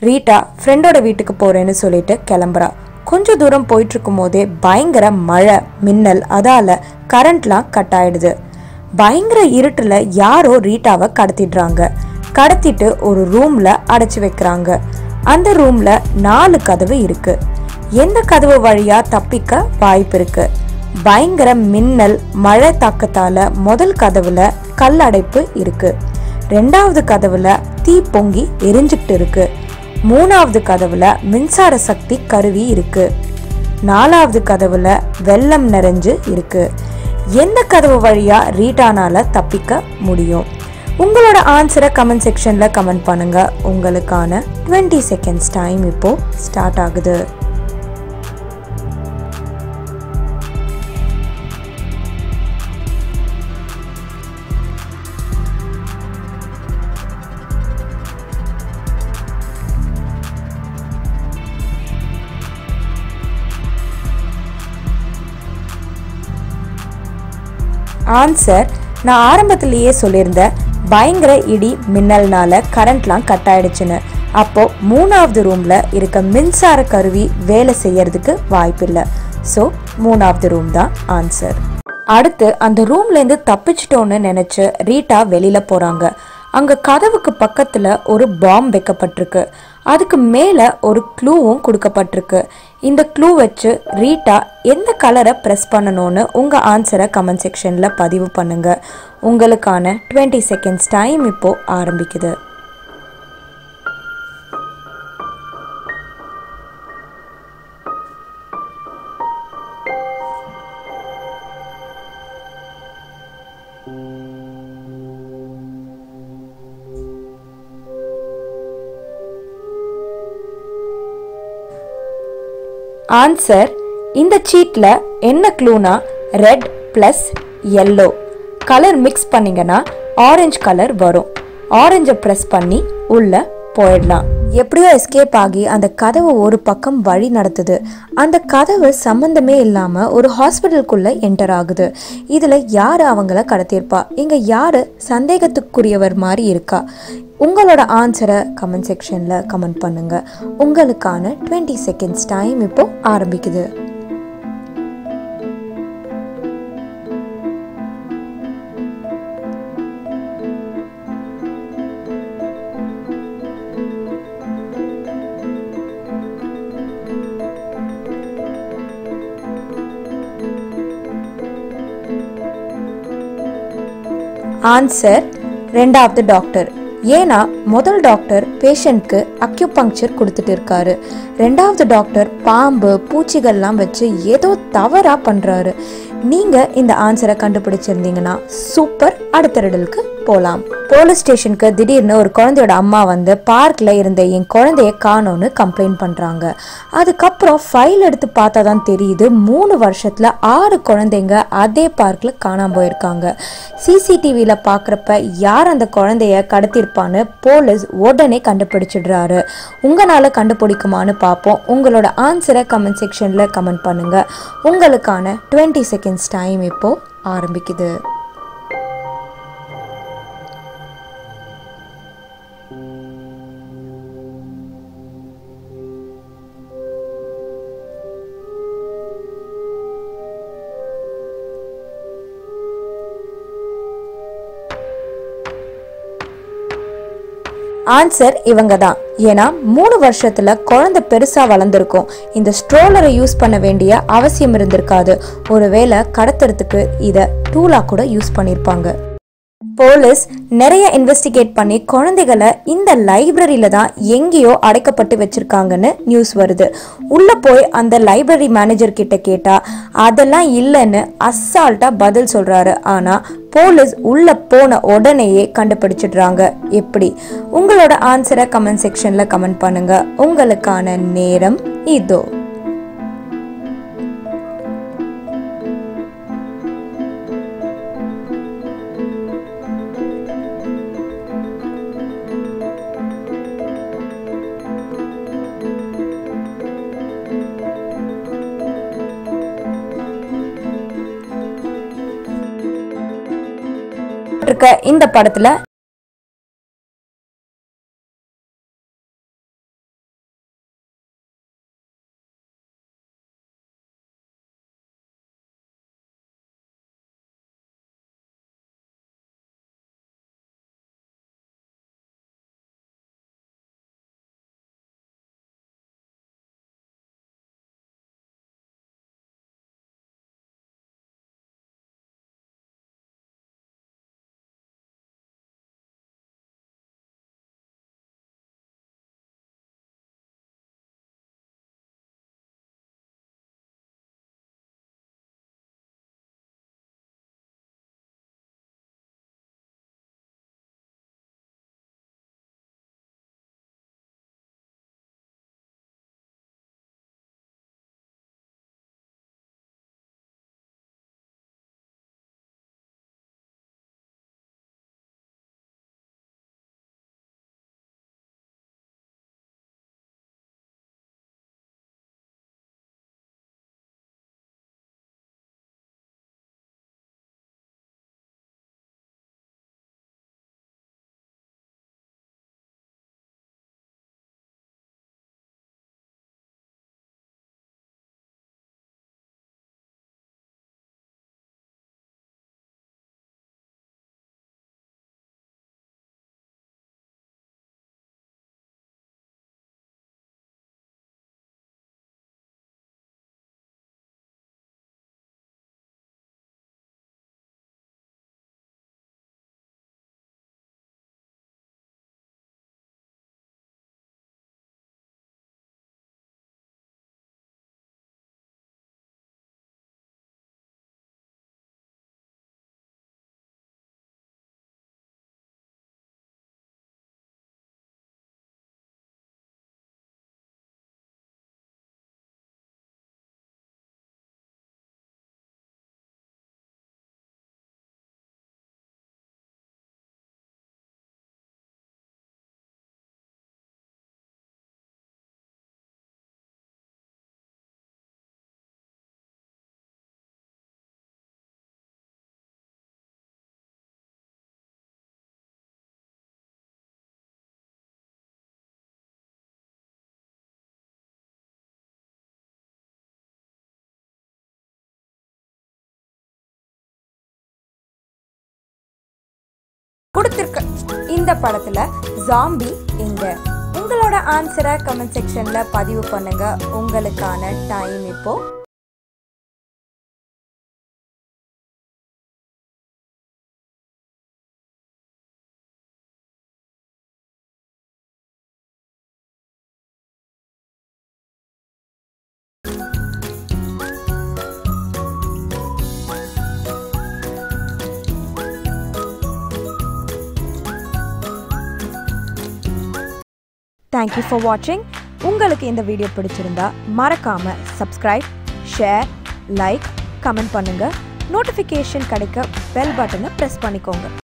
Rita ஃப்ரெண்டோட வீட்டுக்கு போறேன்னு சொல்லிட்டு கிளம்புறா கொஞ்ச தூரம் போயிட்டு இருக்கும் போதே பயங்கர மழை மின்னல் அதால கரண்ட்லாம் கட் ஆயிடுது பயங்கர இருட்டுல யாரோ ரீட்டாவை கடத்திடுறாங்க கடத்திட்டு ஒரு ரூம்ல அடைச்சு வைக்கிறாங்க அந்த ரூம்ல நாலு கதவு இருக்கு எந்த கதவு வழியா தப்பிக்க வாய்ப்பு இருக்கு பயங்கர மின்னல் மழை தாக்கத்தால முதல் கதவுல கல் அடைப்பு இருக்கு ரெண்டாவது கதவுல தீ பொங்கி எரிஞ்சுக்கிட்டு இருக்கு மூணாவது கதவுல மின்சார சக்தி கருவி இருக்கு நாலாவது கதவுல வெள்ளம் நிறைஞ்சு இருக்கு எந்த கதவு வழியா ரீட்டானால தப்பிக்க முடியும் உங்களோட ஆன்சரை கமெண்ட் செக்ஷன்ல கமெண்ட் பண்ணுங்க உங்களுக்கான 20 செகண்ட்ஸ் டைம் இப்போ ஸ்டார்ட் ஆகுது ஆன்சர் நான் ஆரம்பத்திலேயே சொல்லியிருந்தேன் பயங்கர இடி மின்னல்னால கரண்ட்லாம் கட் ஆயிடுச்சுன்னு அப்போ மூணாவது ரூம்ல இருக்க மின்சார கருவி வேலை செய்யறதுக்கு வாய்ப்பில்லை ஸோ மூணாவது ரூம் தான் ஆன்சர் அடுத்து அந்த ரூம்ல இருந்து தப்பிச்சிட்டோன்னு நினைச்சு ரீட்டா வெளியில போறாங்க அங்க கதவுக்கு பக்கத்துல ஒரு பாம் வைக்கப்பட்டிருக்கு அதுக்கு மேல ஒரு க்ளூவும் கொடுக்கப்பட்டிருக்கு இந்த க்ளூ வச்சு ரீட்டா எந்த கலரை ப்ரெஸ் பண்ணணும்னு உங்க ஆன்சரை கமெண்ட் செக்ஷன்ல பதிவு பண்ணுங்க உங்களுக்கான 20 செகண்ட்ஸ் டைம் இப்போ ஆரம்பிக்குது ஆன்சர் இந்த சீட்ல என்ன க்ளூனா red plus yellow colour mix பண்ணீங்கன்னா ஆரஞ்சு கலர் வரும் ஆரஞ்சை ப்ரெஸ் பண்ணி உள்ள போயிடலாம் எப்படியோ எஸ்கேப் ஆகி அந்த கதவு ஒரு பக்கம் வழி நடத்துது அந்த கதவு சம்பந்தமே இல்லாம ஒரு ஹாஸ்பிட்டலுக்குள்ள என்டர் ஆகுது இதுல யாரு அவங்கள கடத்தியிருப்பா இங்க யாரு சந்தேகத்துக்குரியவர் மாதிரி இருக்கா உங்களோட ஆன்சரை கமெண்ட் செக்ஷன்ல கமெண்ட் பண்ணுங்க உங்களுக்கான 20 செகண்ட்ஸ் டைம் இப்போ ஆரம்பிக்குது ஆன்சர் ரெண்டாவது டாக்டர் ஏன்னா முதல் டாக்டர் பேஷண்ட்க்கு அக்யூபங்க்சர் கொடுத்துட்டு இருக்காரு ரெண்டாவது டாக்டர் பாம்பு பூச்சிகள்லாம் வச்சு ஏதோ தவறா பண்றாரு நீங்க இந்த ஆன்சரை கண்டுபிடிச்சிருந்தீங்கன்னா சூப்பர் அடுத்த ரிடலுக்கு போலாம் போலீஸ் ஸ்டேஷனுக்கு திடீர்னு ஒரு குழந்தையோட அம்மா வந்து பார்க்ல இருந்த என் குழந்தைய காணோன்னு கம்ப்ளைண்ட் பண்றாங்க அதுக்கப்புறம் ஃபைல் எடுத்து பார்த்தா தான் தெரியுது மூணு வருஷத்துல ஆறு குழந்தைங்க அதே பார்க்ல காணாம போயிருக்காங்க சிசிடிவியில பாக்குறப்ப யார் அந்த குழந்தைய கடத்திருப்பான்னு போலீஸ் உடனே கண்டுபிடிச்சிடுறாரு உங்களால கண்டுபிடிக்குமான்னு பார்ப்போம் உங்களோட ஆன்சரை கமெண்ட் செக்ஷன்ல கமெண்ட் பண்ணுங்க உங்களுக்கான 20 செகண்ட்ஸ் டைம் இப்போ ஆரம்பிக்குது ஆன்சர் இவங்க தான் ஏன்னா மூணு வருஷத்துல குழந்தை பெருசா வளர்ந்துருக்கும் இந்த ஸ்ட்ரோலரை யூஸ் பண்ண வேண்டிய அவசியம் இருந்திருக்காது ஒருவேளை கடத்துறதுக்கு இத டூலா கூட யூஸ் பண்ணிருப்பாங்க போலீஸ் நிறைய இன்வெஸ்டிகேட் பண்ணி குழந்தைகளை இந்த லைப்ரரியில தான் எங்கேயோ அடைக்கப்பட்டு வச்சிருக்காங்கன்னு நியூஸ் வருது உள்ள போய் அந்த லைப்ரரி மேனேஜர் கிட்ட கேட்டா அதெல்லாம் இல்லைன்னு அசால்ட்டா பதில் சொல்றாரு ஆனா போலீஸ் உள்ள போன உடனேயே கண்டுபிடிச்சிடுறாங்க எப்படி உங்களோட ஆன்சரை கமெண்ட் செக்ஷன்ல கமெண்ட் பண்ணுங்க உங்களுக்கான நேரம் இதோ இருக்க இந்த படத்துல கொடுத்திருக்க இந்த படத்துல ஜாம்பி எங்க உங்களோட ஆன்சரை கமெண்ட் செக்ஷன்ல பதிவு பண்ணுங்க உங்களுக்கான டைம் இப்போ தேங்க்யூ ஃபார் வாட்சிங் உங்களுக்கு இந்த வீடியோ பிடிச்சிருந்தா மறக்காம சப்ஸ்கிரைப் ஷேர் லைக் கமெண்ட் பண்ணுங்க நோட்டிஃபிகேஷன் கிடைக்க பெல் பட்டனை ப்ரெஸ் பண்ணிக்கோங்க